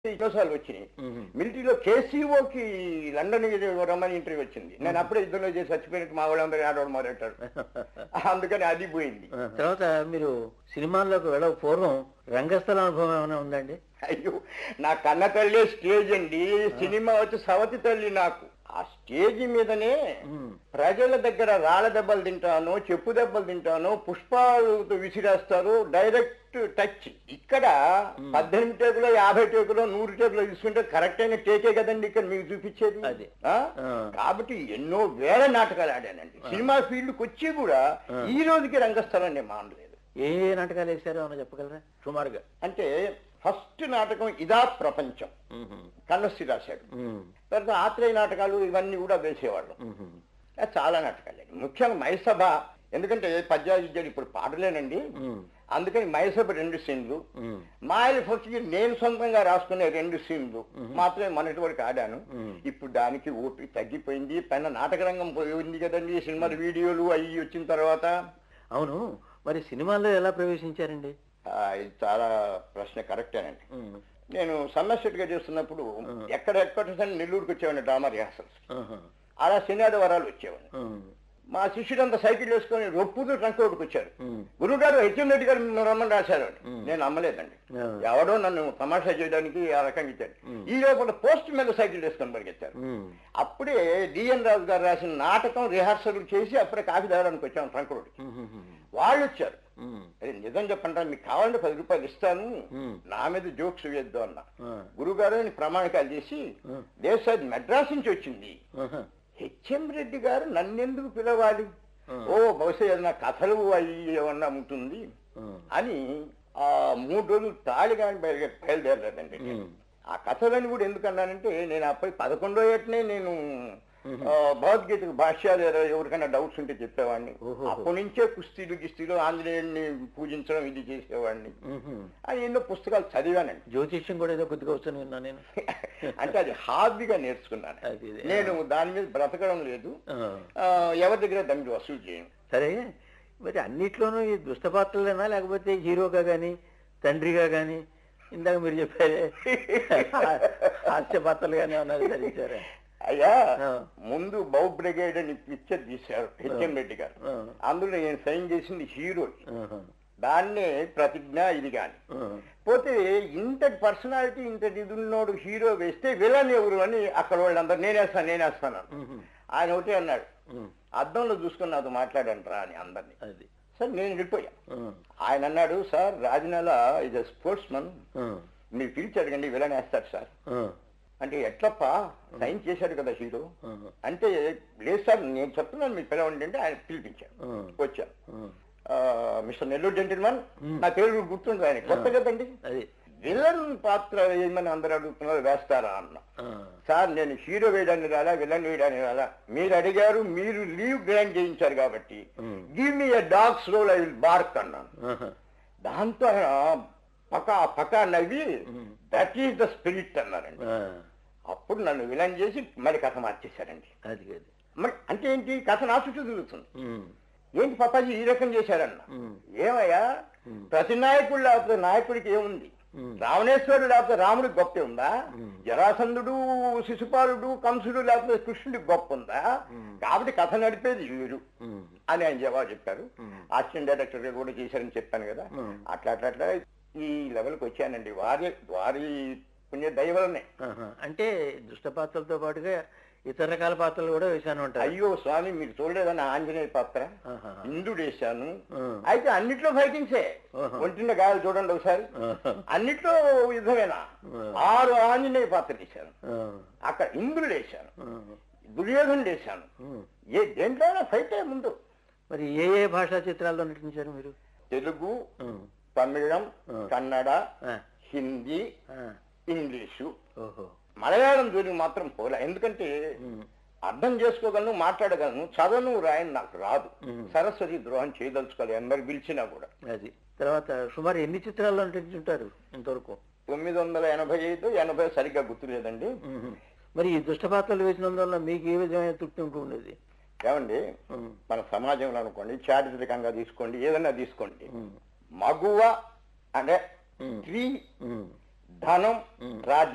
ఎన్నోసార్లు వచ్చినాయి మ్మ్. మిలిటరీలో కేసీఓకి లండన్ రమ్మని ఇంటర్వ్యూ వచ్చింది నేను అప్పుడే యుద్ధంలో చేసి చచ్చిపోయినట్టు మా వాళ్ళందరూ ఆడవడం మొదలెట్టారు అందుకని అది పోయింది ఆ, తర్వాత మీరు సినిమాల్లోకి వెళ్ళక పూర్వం రంగస్థల అనుభవం ఏమైనా ఉందండి అయ్యో నా కన్న తల్లి స్టేజ్ అండి సినిమా వచ్చి సవతి తల్లి నాకు ఆ స్టేజ్ మీదనే మ్మ్. ప్రజల దగ్గర రాళ్ళ దెబ్బలు తింటాను చెప్పు దెబ్బలు తింటాను పుష్పాలతో విసిరేస్తారు డైరెక్ట్ టచ్ ఇక్కడ పద్దెనిమిది టేకులో యాభై టేకులో నూరు టేకులో తీసుకుంటే కరెక్ట్ అయిన టేకే కదండి ఇక్కడ మీకు చూపించేది అది. ఆ? ఆ. కాబట్టి ఎన్నో వేల నాటకాలు ఆడానండి సినిమా ఫీల్డ్కి వచ్చి కూడా ఆ. ఈ రోజుకి రంగస్థలం నేను మానలేదు ఏ ఏ నాటకాలు వేశారో ఏమైనా చెప్పగలరా సుమారుగా అంటే ఫస్ట్ నాటకం ఇదా ప్రపంచం మ్మ్. కన్నస్సి రాశాడు మ్మ్. తర్వాత ఆత్రేయ నాటకాలు ఇవన్నీ కూడా వేసేవాళ్ళం మ్మ్. అది చాలా నాటకాలు ముఖ్యంగా మైసభ ఎందుకంటే పద్యాలు విద్యలు ఇప్పుడు పాడలేనండి మ్మ్. అందుకని మైసభ రెండు సీన్లు మ్మ్. మాయల ఫస్ట్ నేను సొంతంగా రాసుకునే రెండు సీన్లు మాత్రమే మొన్నటి వరకు ఆడాను మ్మ్. ఇప్పుడు దానికి ఓపిక తగ్గిపోయింది పైన నాటక రంగం పోయింది కదండి సినిమాలు వీడియోలు అవి వచ్చిన తర్వాత అవును మరి సినిమాల్లో ఎలా ప్రవేశించారండి ఆ, ఇది చాలా ప్రశ్న కరెక్టేనండి మ్మ్. నేను సమ్మర్ గా చేస్తున్నప్పుడు ఎక్కడ ఎక్కడ నెల్లూరుకి వచ్చేవాడిని డ్రామా రిహార్సల్స్ ఆహా. అలా శనివాద వరాలు వచ్చేవాడిని మ్మ్. మా శిష్యుడంతా సైకిల్ వేసుకొని రొప్పుతూ ట్రంక్ రోడ్డుకు వచ్చారు మ్మ్. గురువు గారు హెచ్ఎం రెడ్డి గారు మిమ్మల్ని రమ్మని రాశారు అని. నేను నమ్మలేదండి ఆ. ఎవడో నన్ను తమాషా చేయడానికి ఆ రకంగా ఇచ్చారు ఈ లోపల పోస్ట్ మీద సైకిల్ వేసుకొని పరిగెత్తారు మ్మ్. అప్పుడే డిఎన్ రాజు గారు రాసిన నాటకం రిహార్సల్ చేసి అప్పుడే కాఫీ తాగడానికి వచ్చాం ట్రంక్ రోడ్డుకి మ్మ్. వాళ్ళు వచ్చారు మ్మ్. అరే నిజం చెప్పంటారు మీకు కావాలంటే పది రూపాయలు ఇస్తాను మ్మ్. నా మీద జోక్స్ వేద్దు అన్న ఆ. గురుగారు అని ప్రమాణికాలు చేసి ఆ. దేశాది మెడ్రాస్ నుంచి వచ్చింది ఆహా. హెచ్ఎం రెడ్డి గారు నన్నెందుకు పిలవాలి ఆ. ఓ బహుశా ఏదైనా కథలు అవి ఏమన్నా ఉంటుంది ఆ. అని ఆ మూడు రోజులు తాళిగా బయలుదేరి బయలుదేరలేదండి మ్మ్. ఆ కథలని కూడా ఎందుకు అన్నానంటే నేను అప్పటి పదకొండో ఏటనే నేను ఆ, భగవద్గీతకు భాష్యాలు ఏదో ఎవరికైనా డౌట్స్ ఉంటే చెప్పేవాడిని ఓహో. అప్పటి నుంచే కుస్తీలు గిస్తీలు ఆంజనేయుడిని పూజించడం ఇది చేసేవాడిని మ్మ్. అని ఎన్నో పుస్తకాలు చదివానండి జ్యోతిష్యం కూడా ఏదో కొద్దిగా వస్తాను విన్నా నేను అంటే అది హాబీగా నేర్చుకున్నాను అది ఇది. నేను దాని మీద బ్రతకడం లేదు ఆ. ఆ, ఎవరి దగ్గర దాన్ని వసూలు చేయను సరే మరి అన్నిట్లోనూ ఈ దుష్ట పాత్రలేనా లేకపోతే హీరోగా కానీ తండ్రిగా కానీ ఇందాక మీరు చెప్పారే హాస్య పాత్రలు కానీ ఏమన్నా ధరించారా అయ్యా ఆ. ముందు బౌ బ్రిగేడ్ అని పిక్చర్ తీశారు హెచ్ఎం రెడ్డి గారు ఆ. అందులో నేను సైన్ చేసింది హీరో ఆహా. దాన్నే ప్రతిజ్ఞ ఇది కాని ఆ. పోతే ఇంతటి పర్సనాలిటీ ఇంతటి ఇది ఉన్నోడు హీరో వేస్తే విలన్ ఎవరు అని అక్కడ వాళ్ళందరూ నేనేస్తాను నేనేస్తాను అన్నారు. మ్మ్. ఆయన ఒకటే అన్నాడు మ్మ్. అద్దంలో చూసుకొని నాతో మాట్లాడంటారా అని అందరినీ అది సార్ నేను వెళ్ళిపోయా ఆ. ఆయన అన్నాడు sir Rajanala is a sportsman ఆ. మీరు పిలిచి అడగండి విలన్ వేస్తాడు సార్ ఆ. అంటే ఎట్లప్ప సైన్ చేశాడు కదా హీరో ఆ. అంటే లేదు సార్ నేను చెప్తున్నాను మీరు పిలవండి అంటే ఆయన పిలిపించాను ఆ. వచ్చాను ఆ. ఆ, మిస్టర్ నెల్లూరు జెంటిల్మన్ నా పేరు గుర్తుంది ఆయన కొత్త కదండి అది విలన్ పాత్ర ఏమని అందరూ అడుగుతున్నారు వేస్తారా అన్న ఆ. సార్ నేను హీరో వేయడానికి రాలా విలన్ వేయడానికి రాలా మీరు అడిగారు మీరు లీవ్ గ్రాంట్ చేయించారు కాబట్టి Hmm. Give me a dogs role I will bark అన్నాను ఆహా. దాంతో ఆయన పక పక నవ్వి దట్ ఈస్ ద స్పిరిట్ అన్నారండి ఆ. అప్పుడు నన్ను విలన్ చేసి మరి కథ మార్చేశారండి అది అది మరి అంటే ఏంటి కథ నా చుట్టూ తిరుగుతుంది మ్మ్. ఏంటి పాపాజీ ఈ రకం చేశారన్న మ్మ్. ఏమయ్యా ప్రతి నాయకుడు లేకపోతే నాయకుడికి ఏముంది మ్మ్. రావణేశ్వరుడు లేకపోతే రాముడికి గొప్ప ఉందా జరాసంధుడు శిశుపాలుడు కంసుడు లేకపోతే కృష్ణుడికి గొప్ప ఉందా కాబట్టి కథ నడిపేది వీరు మ్మ్. అని ఆయన జవాబు చెప్పారు అసిస్టెంట్ డైరెక్టర్ గా కూడా చేశారని చెప్పాను కదా మ్మ్. అట్లా అట్లా అట్లా ఈ లెవెల్కి వచ్చానండి వారి వారి పుణ్య దైవలనే ఆహా. అంటే దుష్ట పాత్రలతో పాటుగా ఇతర రకాల పాత్రలు కూడా వేశాను ఉంటారు అయ్యో స్వామి మీరు చూడలేదని ఆంజనేయ పాత్ర ఆహా. ఇందుడు వేశాను ఆ. అయితే అన్నిట్లో ఫైటింగ్సే ఆహా. ఒంటిన గాయాలు చూడండి ఒకసారి ఆహా. అన్నిట్లో యుద్ధమేనా ఆ. ఆరు ఆంజనేయ పాత్ర వేశాను ఆ. అక్కడ ఇంద్రుడు వేశాను ఆ. దుర్యోధనుడు వేశాను మ్మ్. ఏ దేంట్లోనే ఫైటే ముందు మరి ఏ ఏ భాషా చిత్రాల్లో నటించారు మీరు తెలుగు మ్మ్. తమిళం ఆ. కన్నడ ఆ. హిందీ ఆ. ఇంగ్లీషు ఓహో మలయాళం జోలికి మాత్రం పోలే ఎందుకంటే మ్మ్. అర్థం చేసుకోగలను మాట్లాడగలను చదవను రాయను నాకు రాదు మ్మ్. సరస్వతి ద్రోహం చేయదలుచుకోవాలి అందరు పిలిచినా కూడా అది తర్వాత సుమారు ఎన్ని చిత్రాల్లో నటించుంటారు ఇంతవరకు తొమ్మిది వందల ఎనభై ఐదు ఎనభై సరిగ్గా గుర్తులేదండి మ్మ్. మరి ఈ దుష్ట పాత్రలు వేసినందువల్ల మీకు ఏ విధమైన తృప్తి ఉంటూ ఉండేది ఏమండి మ్మ్. మన సమాజంలో అనుకోండి చారిత్రకంగా తీసుకోండి ఏదైనా తీసుకోండి మ్మ్. మగువ అంటే మ్మ్. స్త్రీ మ్మ్. ధనం రాజ్యం